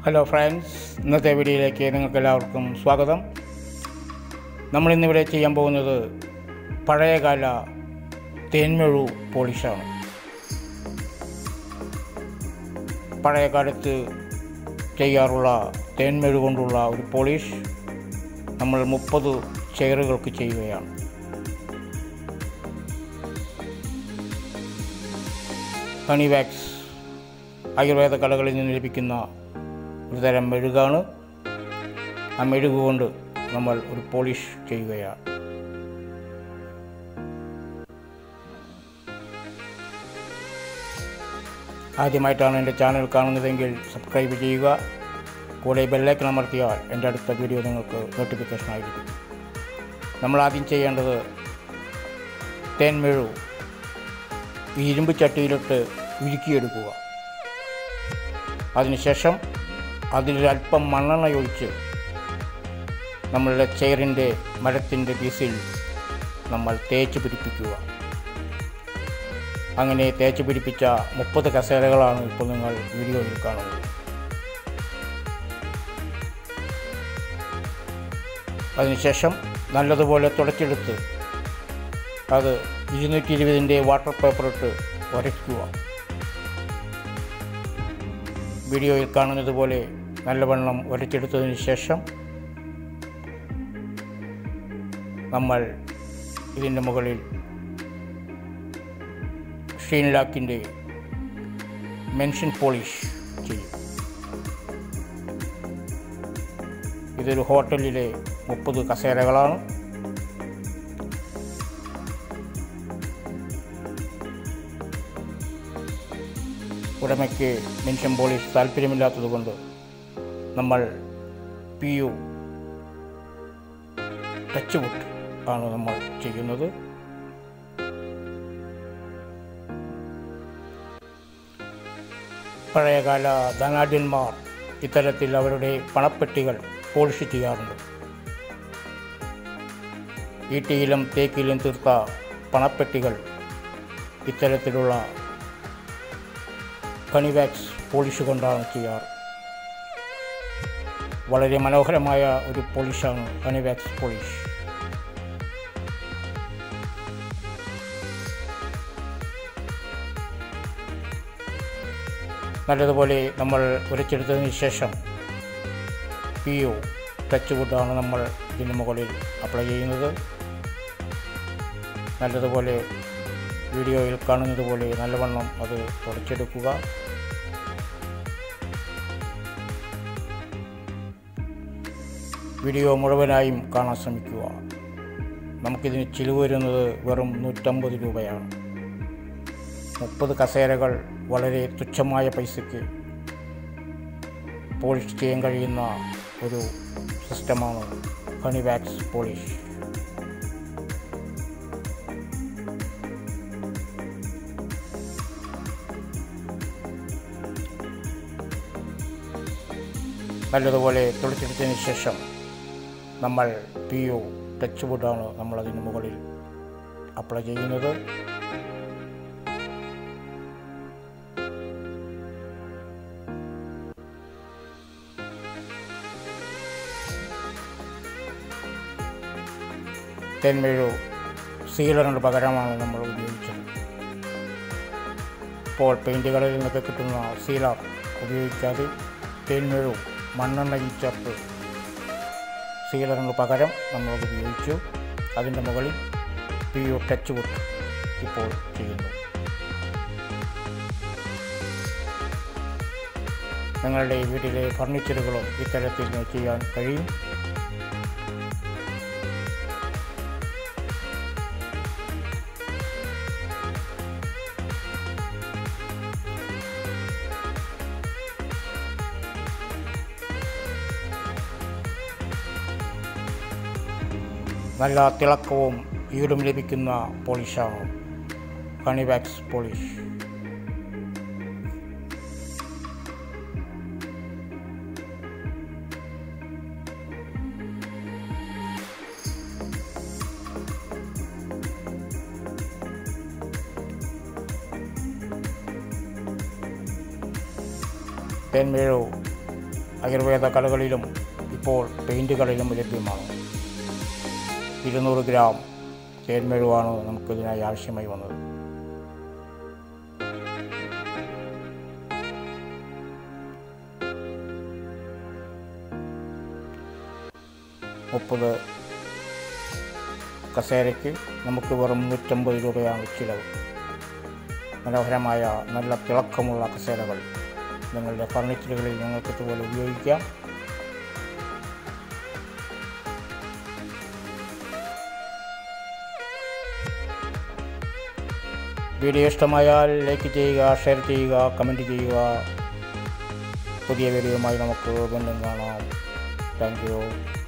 hello friends ഇന്നത്തെ വീഡിയോയിലേക്ക് നിങ്ങൾക്ക് എല്ലാവർക്കും സ്വാഗതം നമ്മളിന്നിവിടെ ചെയ്യാൻ പോകുന്നത് പഴയകാല തേന്മെഴു പോളിഷാണ് പഴയ കാലത്ത് ചെയ്യാറുള്ള തേന്മെഴു കൊണ്ടുള്ള ഒരു പോളിഷ് നമ്മൾ മുപ്പത് ചെയറുകൾക്ക് ചെയ്യുകയാണ് ഹണി വാക്സ് ആയുർവേദ കടകളിൽ നിന്ന് ലഭിക്കുന്ന ഒരു തരം മെഴുകാണ് ആ മെഴുക് കൊണ്ട് നമ്മൾ ഒരു പോളിഷ് ചെയ്യുകയാണ് ആദ്യമായിട്ടാണ് എൻ്റെ ചാനൽ കാണുന്നതെങ്കിൽ സബ്സ്ക്രൈബ് ചെയ്യുക കൂടെ ബെല്ലൈക്കൺ അമർത്തിയാൽ എൻ്റെ അടുത്ത വീഡിയോ നിങ്ങൾക്ക് നോട്ടിഫിക്കേഷൻ ആയിരിക്കും നമ്മൾ ആദ്യം ചെയ്യേണ്ടത് തേൻമെഴു ഈ ഇരുമ്പ് ചട്ടിയിലിട്ട് ഉരുക്കിയെടുക്കുക അതിനുശേഷം അതിലൊരല്പം മണ്ണെണ്ണ ഒഴിച്ച് നമ്മളുടെ ചെയറിൻ്റെ മരത്തിൻ്റെ പീസിൽ നമ്മൾ തേച്ച് പിടിപ്പിക്കുക അങ്ങനെ തേച്ച് പിടിപ്പിച്ച മുപ്പത് കസേരകളാണ് ഇപ്പോൾ നിങ്ങൾ വീഡിയോയിൽ കാണുന്നത് അതിനുശേഷം നല്ലതുപോലെ തുടച്ചെടുത്ത് അത് ഇരുന്നൂറ്റി ഇരുപതിൻ്റെ വാട്ടർ പേപ്പറിട്ട് ഉരയ്ക്കുക വീഡിയോയിൽ കാണുന്നത് പോലെ നല്ലവണ്ണം ഉരച്ചെടുത്തതിന് ശേഷം നമ്മൾ ഇതിൻ്റെ മുകളിൽ ഷീൻ ലാക്കിൻ്റെ മെൻഷൻ പോളിഷ് ചെയ്യും ഇതൊരു ഹോട്ടലിലെ മുപ്പത് കസേരകളാണ് ഉടമയ്ക്ക് മെൻഷൻ പോളിഷ് താല്പര്യമില്ലാത്തതുകൊണ്ട് നമ്മൾ പി യു ടച്ച് വുഡ് ആണ് നമ്മൾ ചെയ്യുന്നത് പഴയകാല ധനാഢ്യന്മാർ ഇത്തരത്തിൽ അവരുടെ പണപ്പെട്ടികൾ പോളിഷ് ചെയ്യാറുണ്ട് ഈട്ടിയിലും തേക്കിലും തീർത്ത പണപ്പെട്ടികൾ ഇത്തരത്തിലുള്ള കണിവാക്സ് പോളിഷ് കൊണ്ടാണ് ചെയ്യാറ് വളരെ മനോഹരമായ ഒരു പോളിഷാണ് കണിവാക്സ് പോളിഷ് നല്ലതുപോലെ നമ്മൾ ഉരച്ചെടുത്തതിന് ശേഷം പി യു ടച്ച് വുഡാണ് നമ്മൾ ഇതിന് മുകളിൽ അപ്ലൈ ചെയ്യുന്നത് നല്ലതുപോലെ വീഡിയോയിൽ കാണുന്നത് പോലെ നല്ലവണ്ണം അത് തുടച്ചെടുക്കുക വീഡിയോ മുഴുവനായും കാണാൻ ശ്രമിക്കുക നമുക്കിതിന് ചിലവ് വരുന്നത് വെറും നൂറ്റമ്പത് രൂപയാണ് മുപ്പത് കസേരകൾ വളരെ തുച്ഛമായ പൈസയ്ക്ക് പോളിഷ് ചെയ്യാൻ കഴിയുന്ന ഒരു സിസ്റ്റമാണ് ഹണിവാക്സ് പോളിഷ് നല്ലതുപോലെ തുളച്ചെടുത്തതിന് ശേഷം നമ്മൾ പി യു ടച്ച് വുഡാണ് നമ്മൾ അതിന് മുകളിൽ അപ്ലൈ ചെയ്യുന്നത് തെന്മേഴു സീലറിന് പകരമാണ് നമ്മൾ ഉപയോഗിച്ചത് ഇപ്പോൾ പെയിൻറ്റുകളിൽ നിന്നൊക്കെ കിട്ടുന്ന സീലർ ഉപയോഗിക്കാതെ തേന്മേഴു മണ്ണെണ്ണയിൽ ചേർത്ത് സീലറിന് പകരം നമ്മളത് ഉപയോഗിച്ചു അതിൻ്റെ മുകളിൽ പി യു ടച്ച് വുഡ് ഇപ്പോൾ ചെയ്യുന്നു നിങ്ങളുടെ വീട്ടിലെ ഫർണിച്ചറുകളും ഇത്തരത്തിൽ ചെയ്യാൻ കഴിയും നല്ല തിളക്കവും ഈടും ലഭിക്കുന്ന പോളിഷാണ് ഹണിവാക്സ് പോളിഷ് തേന്മേഴു ആയുർവേദ കടകളിലും ഇപ്പോൾ പെയിൻറ് കടയിലും ലഭ്യമാണ് ഇരുന്നൂറ് ഗ്രാം തേന്മെഴുവാണ് നമുക്കിതിനായി ആവശ്യമായി വന്നത് മുപ്പത് കസേരയ്ക്ക് നമുക്ക് വെറും നൂറ്റമ്പത് രൂപയാണ് ചിലവ് മനോഹരമായ നല്ല തിളക്കമുള്ള കസേരകൾ നിങ്ങളുടെ ഫർണിച്ചറുകളിൽ നിങ്ങൾക്ക് ഇതുപോലെ ഉപയോഗിക്കാം വീഡിയോ ഇഷ്ടമായാൽ ലൈക്ക് ചെയ്യുക ഷെയർ ചെയ്യുക കമൻറ്റ് ചെയ്യുക പുതിയ വീഡിയോയുമായി നമുക്ക് വീണ്ടും കാണാം താങ്ക് യു